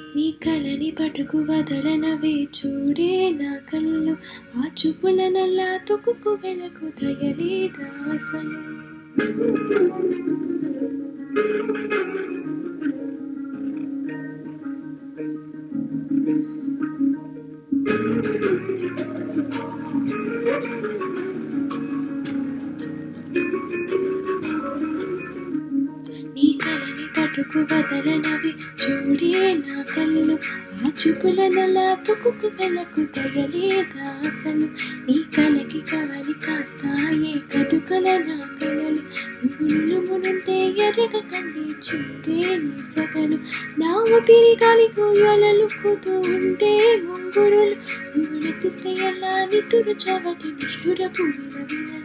నీ కలని పట్టుకు వదలనవే చూడే నా కళ్ళు ఆ చూపులనల్లా తుకుకు వెలకు దయలేదా అసలు నీ కలని పట్టుకు వదలనవి చూడే నా కళ్ళు ఆ చూపులనలా తుకుకు వెలకు దయలేదా అసలు నీ కలకి కవలి కాస్తాయే కటుకల నా కలలు నువ్వు నులుమునుంటే ఎర్రగ కండి చింతే నీ సగలు నా ఊపిరి గాలి కోయలలుక్కుతూ ఉంటే ముంగురులు నువ్వు నెత్తిస్తే ఎలా నిట్టురు చవటి నిష్ఠురపు విలవిలలు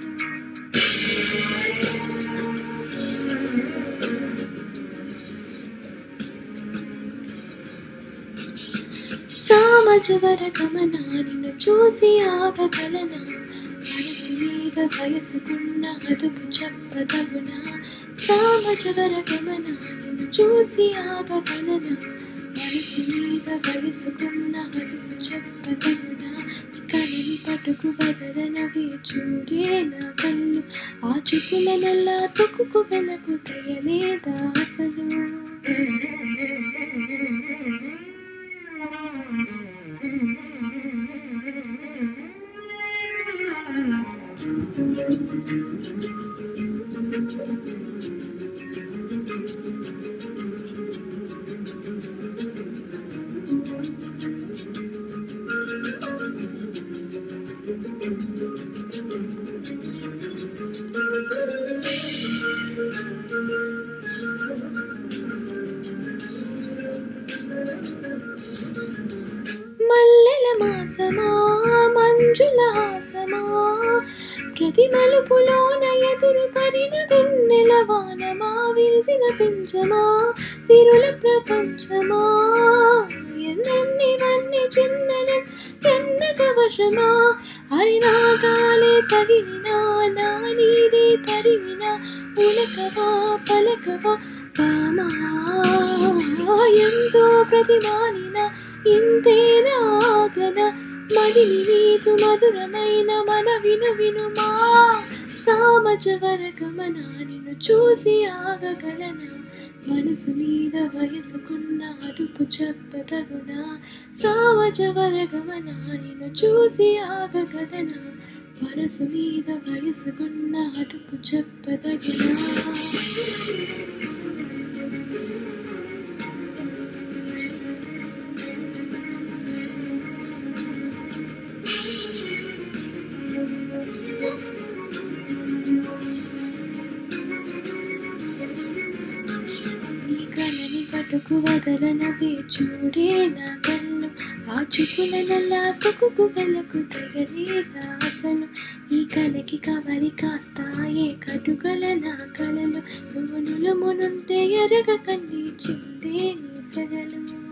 సామజవర గమన నిన్ను చూసి ఆగగలనా మనసు మీద వయసుకున్న అదుపు చెప్పదగున సామజవర గమన నిన్ను చూసి ఆగగలనా మనసు మీద వయసుకున్న అదుపు చెప్పదగున కలని పట్టుకు వదలనవి చూడే నా కళ్ళు ఆ చూపులనల్లా తొక్కుకు వెలకు తెయలేదా అసలు మల్లెల మాసమా మంజుల హాసమా ప్రతి మలుపులోన ఎదురు పడిన వెన్నెల వానమా విరిసిన పించమా విరుల ప్రపంచమా ఎన్నెన్ని వన్ని చిన్నల ఎన్నక వశమా అరినాగాలే తగిలినా నా నీదే తరిగిన ఉలకవా పలకవా పామా ఎంతో ప్రతిమానిన ఇంతేనాగన మడిని నీకు మధురమైన మన విను వినుమా సామజవర గమన నిన్ను చూసి ఆగగలన మనసు మీద వయసుకున్న అదుపు చెప్పదగున సామజవర గమన నిన్ను చూసి ఆగగలన మనసు మీద వయసుకున్న అదుపు చెప్పదగునా నీ కళ్ళని పట్టుకు వదలనవే చూడే నా కళ్ళు ఆ చూపులనల్లా తుకుకు వెలకు తెగలేదా అసలు నీ కలకి కవలి కాస్తాయే కటుకల నా కలలు నువ్వు నులుమునుంటే ఎరగ కండి చిందే నీ సగలు